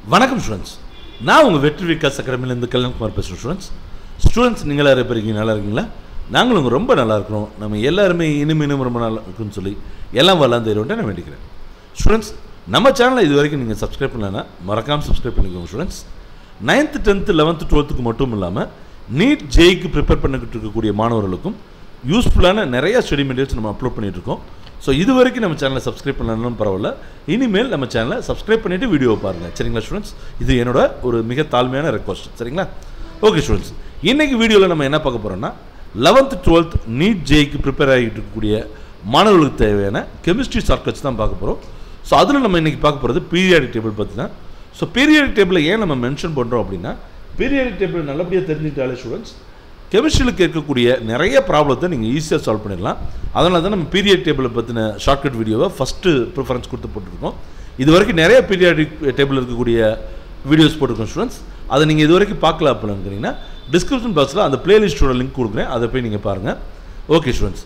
வணக்கம் ஸ்டூடெண்ட்ஸ் நான் உங்கள் வெற்றி விகாஸ் அகாடமிலேருந்து கல்யாண்குமார் பேசுகிறேன் ஸ்டூடெண்ட்ஸ் ஸ்டூடெண்ட்ஸ் நீங்கள் யாரும் இருக்கீங்க நல்லா இருக்கீங்களா நாங்களும் உங்க ரொம்ப நல்லா இருக்கிறோம் நம்ம எல்லாருமே இனிமே இன்னும் ரொம்ப நல்லா இருக்குன்னு சொல்லி எல்லாம் வரலாம் தெரியும்ட்டு நான் வேண்டிக்கிறேன் ஸ்டூடெண்ட்ஸ் நம்ம சேனலை இது வரைக்கும் நீங்கள் சப்ஸ்கிரைப் பண்ணலன்னா மறக்காமல் சப்ஸ்கிரைப் பண்ணிக்கோங்க ஸ்டூடெண்ட்ஸ் நைன்த்து டென்த்து லெவன்த்து டுவெல்த்துக்கு மட்டும் இல்லாமல் நீட் ஜேய்க்கு ப்ரிப்பேர் பண்ணிக்கிட்டு இருக்கக்கூடிய மாணவர்களுக்கும் யூஸ்ஃபுல்லான நிறைய ஸ்டடி மெட்டீரியல்ஸ் நம்ம அப்லோட் பண்ணிட்டு இருக்கோம் ஸோ இது வரைக்கும் நம்ம சேனலை சப்ஸ்கிரைப் பண்ணலன்னு பரவாயில்ல இனிமேல் நம்ம சேனலை சப்ஸ்கிரைப் பண்ணிவிட்டு வீடியோவை பாருங்கள் சரிங்களா ஸ்டூடெண்ட்ஸ் இது என்னோட ஒரு மிக தாழ்மையான ரெக்வஸ்ட் சரிங்களா ஓகே ஸ்டூடெண்ட்ஸ் இன்னைக்கு வீடியோவில் நம்ம என்ன பார்க்க போகிறோம்னா லெவன்த்து டுவெல்த் நீட் ஜேக்கு ப்ரிப்பேர் ஆகிட்டு இருக்கக்கூடிய மாணவர்களுக்கு தேவையான கெமிஸ்ட்ரி ஷார்ட்கட்ஸ் தான் பார்க்க போகிறோம் ஸோ அதில் நம்ம இன்றைக்கி பார்க்க போகிறது பீரியாடிக் டேபிள் பற்றி தான் ஸோ பீரியாடிக் டேபிளை ஏன் நம்ம மென்ஷன் பண்ணுறோம் அப்படின்னா பீரியாடிக் டேபிள் நல்லபடியாக தெரிஞ்சுக்கிட்டாலே ஸ்டூடெண்ட்ஸ் கெமிஸ்ட்ரியில் கேட்கக்கூடிய நிறைய ப்ராப்ளத்தை நீங்கள் ஈஸியாக சால்வ் பண்ணிடலாம் அதனால தான் நம்ம பீரியட் டேபிளை பற்றின ஷார்ட்கட் வீடியோவை ஃபஸ்ட்டு ப்ரிஃபரன்ஸ் கொடுத்து போட்டிருக்கோம் இது வரைக்கும் நிறைய பீரியாடிக் டேபிள் இருக்கக்கூடிய வீடியோஸ் போட்டிருக்கோம் ஸ்டூடெண்ட்ஸ் அதை நீங்கள் இது வரைக்கும் பார்க்கல அப்படிங்கிறீங்கன்னா டிஸ்கிரிப்ஷன் பாக்ஸில் அந்த பிளேலிஸ்ட்டோட லிங்க் கொடுக்குறேன் அதை போய் நீங்கள் பாருங்கள் ஓகே ஸ்டூடெண்ட்ஸ்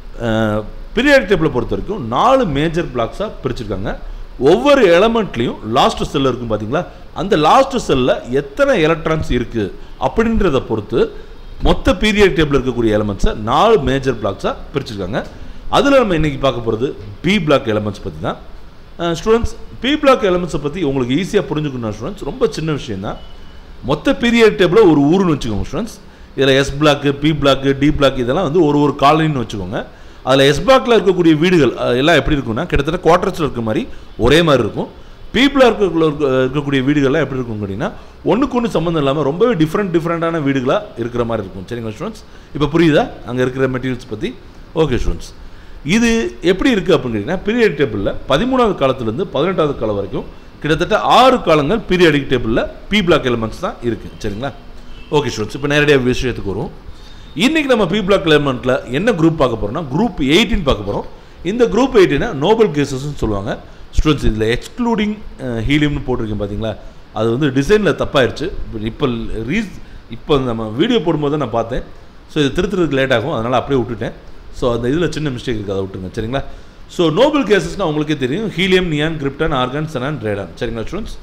பீரியாடிக் டேபிளை பொறுத்த வரைக்கும் நாலு மேஜர் பிளாக்ஸாக பிரிச்சிருக்காங்க ஒவ்வொரு எலமெண்ட்லேயும் லாஸ்ட் செல் இருக்கும் பார்த்தீங்களா அந்த லாஸ்ட் செல்லில் எத்தனை எலக்ட்ரான்ஸ் இருக்குது அப்படின்றத பொறுத்து மொத்த பீரியட் டேபிள் இருக்கக்கூடிய எலமெண்ட்ஸை நாலு மேஜர் பிளாக்ஸாக பிரிச்சிருக்காங்க அதில் நம்ம இன்றைக்கி பார்க்க போகிறது பி பிளாக் எலமெண்ட்ஸ் பற்றி தான் ஸ்டூடெண்ட்ஸ் பி பிளாக் எலமெண்ட்ஸை பற்றி உங்களுக்கு ஈஸியாக புரிஞ்சுக்கணும் ஸ்டூடெண்ட்ஸ் ரொம்ப சின்ன விஷயம் தான் மொத்த பீரியட் டேபிளில் ஒரு ஊருன்னு வச்சுக்கோங்க ஸ்டூடெண்ட்ஸ் இதில் S block P block D block இதெல்லாம் வந்து ஒரு ஒரு காலனின்னு வச்சுக்கோங்க அதில் எஸ் பிளாக்ல இருக்கக்கூடிய வீடுகள் அஹ், எல்லாம் எப்படி இருக்கும்னா கிட்டத்தட்ட குவார்டர்ஸில் இருக்க மாதிரி ஒரே மாதிரி இருக்கும் பீப்புளாக இருக்கக்குள்ள இருக்க- இருக்கக்கூடிய வீடுகள்லாம் எப்படி இருக்கும் அப்படின்னா ஒன்றுக்கு ஒன்று சம்மந்தம் இல்லாமல் ரொம்பவே டிஃப்ரெண்ட் டிஃப்ரெண்ட்டான வீடுகளாக இருக்கிற மாதிரி இருக்கும் சரிங்களா ஸ்டூடெண்ட்ஸ் இப்போ புரியுதா அங்கே இருக்கிற மெட்டீரியல்ஸ் பற்றி ஓகே ஸ்டூடெண்ட்ஸ் இது எப்படி இருக்குது அப்படின்னு கேட்டிங்கன்னா பீரியட் டேபிளில் பதிமூணாவது காலத்துலேருந்து பதினெட்டாவது காலம் வரைக்கும் கிட்டத்தட்ட ஆறு காலங்கள் பீரியாடிக் டேபிளில் பி பிளாக் எலிமெண்ட்ஸ் தான் இருக்குது சரிங்களா ஓகே ஸ்டூடெண்ட்ஸ் இப்போ நேரடியாக விஷயத்துக்கு வரும் இன்றைக்கி நம்ம பி பிளாக் எலிமெண்ட்டில் என்ன குரூப் பார்க்க போகிறோம்னா குரூப் எயிட்டின் பார்க்க போகிறோம் இந்த குரூப் எயிட்டினா நோபல் கேசஸ்னு சொல்லுவாங்க ஸ்டூடெண்ட்ஸ் இதில் எக்ஸ்க்ளூடிங் ஹீலியம்னு போட்டிருக்கேன் பார்த்தீங்களா அது வந்து டிசைனில் தப்பாயிருச்சு இப்போ ரீஸ் இப்போ நம்ம வீடியோ போடும்போது தான் நான் பார்த்தேன் ஸோ இது திருத்துறதுக்கு லேட் ஆகும் அதனால் அப்படியே விட்டுட்டேன் ஸோ அந்த இதில் சின்ன மிஸ்டேக் இருக்குது அதை விட்டுருங்க சரிங்களா ஸோ நோபல் கேசஸ்னால் உங்களுக்கே தெரியும் helium neon krypton argon xenon radon சரிங்களா ஸ்டூடெண்ட்ஸ்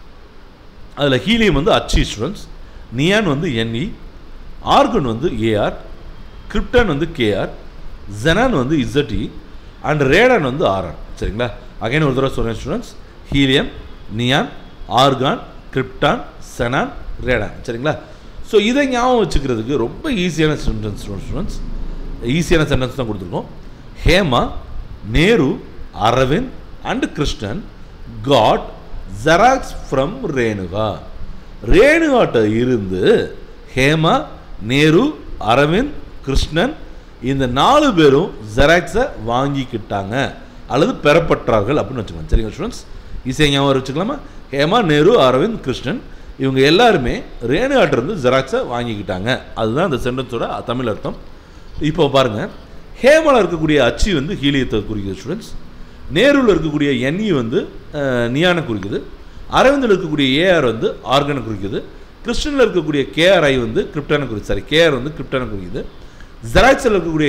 அதில் ஹீலியம் வந்து அச்சி ஸ்டூடெண்ட்ஸ் நியான் வந்து என்இ ஆர்கன் வந்து ஏஆர் கிரிப்டான் வந்து கேஆர் ஜெனான் வந்து இசட்இ அண்ட் ரேடான் வந்து ஆர்ஆன் சரிங்களா அகைன் ஒரு தடவை சொல்கிறேன் students helium neon argon krypton xenon radon சரிங்களா ஸோ இதை ஞாபகம் வச்சுக்கிறதுக்கு ரொம்ப ஈஸியான சென்டென்ஸ் ஸ்டூடெண்ட்ஸ் ஈஸியான சென்டென்ஸ் தான் கொடுத்துருக்கோம் Hema Nehru Aravind and Krishnan got xerox from Renuka ரேணுகாட்ட இருந்து ஹேமா நேரு அரவிந்த் கிருஷ்ணன் இந்த நாலு பேரும் ஜெராக்ஸை வாங்கிக்கிட்டாங்க அல்லது பெறப்பட்டார்கள் அப்படின்னு வச்சுக்கலாம் சரிங்க ஸ்டூடெண்ட்ஸ் ஈஸியாக ஞாபகம் வச்சுக்கலாமா ஹேமா நேரு அரவிந்த் கிருஷ்ணன் இவங்க எல்லாருமே ரேணுகாட்ட இருந்து ஜெராக்ஸை வாங்கிக்கிட்டாங்க அதுதான் அந்த சென்டென்ஸோட தமிழ் அர்த்தம் இப்போ பாருங்க ஹேமாவில் இருக்கக்கூடிய அச்சு வந்து ஹீலியத்தை குறிக்குது ஸ்டூடெண்ட்ஸ் நேருவில் இருக்கக்கூடிய என்இ வந்து அஹ், நியானை குறிக்குது அரவிந்தில் இருக்கக்கூடிய ஏஆர் வந்து ஆர்கனை குறிக்குது கிறிஸ்டனில் இருக்கக்கூடிய கேஆர்ஐ வந்து கிரிப்டானை குறிக்குது சாரி கேஆர் வந்து கிரிப்டானை குறிக்குது ஜெராக்ஸில் இருக்கக்கூடிய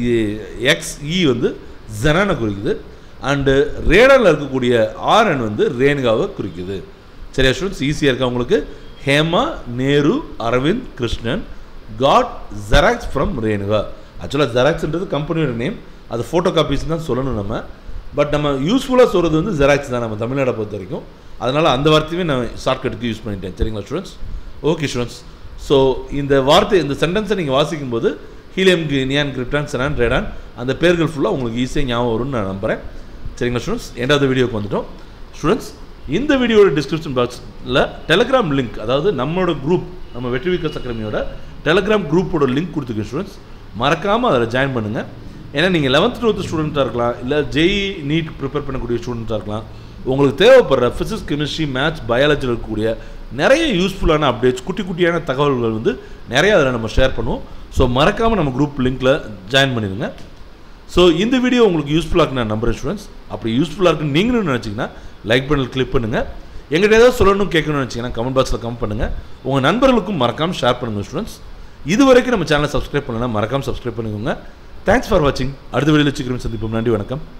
எக்ஸ் இ வந்து ஜெனானை குறிக்குது அண்டு ரேடனில் இருக்கக்கூடிய ஆர்என் வந்து ரேணுகாவை குறிக்குது சரியா ஸ்டூடெண்ட்ஸ் ஈஸியாக இருக்கா உங்களுக்கு Hema Nehru Aravind Krishnan got xerox from Renuka ஆக்சுவலாக ஜெராக்ஸ்ன்றது கம்பெனியோட நேம் அது ஃபோட்டோ காப்பீஸ் தான் சொல்லணும் நம்ம பட் நம்ம யூஸ்ஃபுல்லாக சொல்கிறது வந்து ஜெராக்ஸ் தான் நம்ம தமிழ்நாடை பொறுத்த வரைக்கும் அதனால் அந்த வார்த்தையுமே நான் ஷார்ட்கட்டுக்கு யூஸ் பண்ணிட்டேன் சரிங்களா ஸ்டூடெண்ட்ஸ் ஓகே ஸ்டூடெண்ட்ஸ் ஸோ இந்த வார்த்தை இந்த சென்டென்ஸை நீங்கள் வாசிக்கும்போது helium neon krypton xenon radon அந்த பேர்கள் ஃபுல்லாக உங்களுக்கு ஈஸியாக ஞாபகம் வரும்னு நான் நம்புகிறேன் சரிங்களா ஸ்டூடெண்ட்ஸ் ரெண்டாவது வீடியோக்கு வந்துட்டோம் ஸ்டூடெண்ட்ஸ் இந்த வீடியோட டிஸ்கிரிப்ஷன் பாக்ஸில் டெலகிராம் லிங்க் அதாவது நம்மளோட குரூப் நம்ம வெற்றி விகாஸ் அகாடமியோட டெலகிராம் குரூப்போட லிங்க் கொடுத்துருக்கேன் ஸ்டூடெண்ட்ஸ் மறக்காமல் அதில் ஜாயின் பண்ணுங்கள் ஏன்னா நீங்கள் லெவன்த் டுவெல்த் ஸ்டூடெண்ட்டாக இருக்கலாம் இல்லை ஜெய் நீட் ப்ரிப்பேர் பண்ணக்கூடிய ஸ்டூடெண்ட்டாக இருக்கலாம் உங்களுக்கு தேவைப்படுற ஃபிசிக்ஸ் கெமிஸ்ட்ரி மேத்ஸ் பயாலஜியில் இருக்கக்கூடிய நிறைய யூஸ்ஃபுல்லான அப்டேட்ஸ் குட்டி குட்டியான தகவல்கள் வந்து நிறைய அதில் நம்ம ஷேர் பண்ணுவோம் ஸோ மறக்காமல் நம்ம குரூப் லிங்க்கில் ஜாயின் பண்ணிடுங்க ஸோ இந்த வீடியோ உங்களுக்கு யூஸ்ஃபுல்லாக இருக்கு நான் நம்புறேன் ஸ்டூடெண்ட்ஸ் அப்படி யூஸ்ஃபுல்லாக இருக்குன்னு நீங்களும் நினச்சிங்கன்னா லைக் பண்ணல் கிளிக் பண்ணுங்கள் எங்கிட்ட ஏதாவது சொல்லணும் கேட்கணும்னு நினச்சிங்கன்னா கமெண்ட் பாக்ஸில் கமெண்ட் பண்ணுங்கள் உங்கள் நண்பர்களுக்கும் மறக்காமல் ஷேர் பண்ணுங்கள் ஸ்டூடெண்ட்ஸ் இது வரைக்கும் நம்ம சேனலை சப்ஸ்கிரைப் பண்ணலாம் மறக்காமல் சப்ஸ்கிரைப் பண்ணிக்கோங்க தேங்க்ஸ் ஃபார் வாட்சிங் அடுத்த வீடியோவில் சீக்கிரம் சந்திப்போம் நன்றி வணக்கம்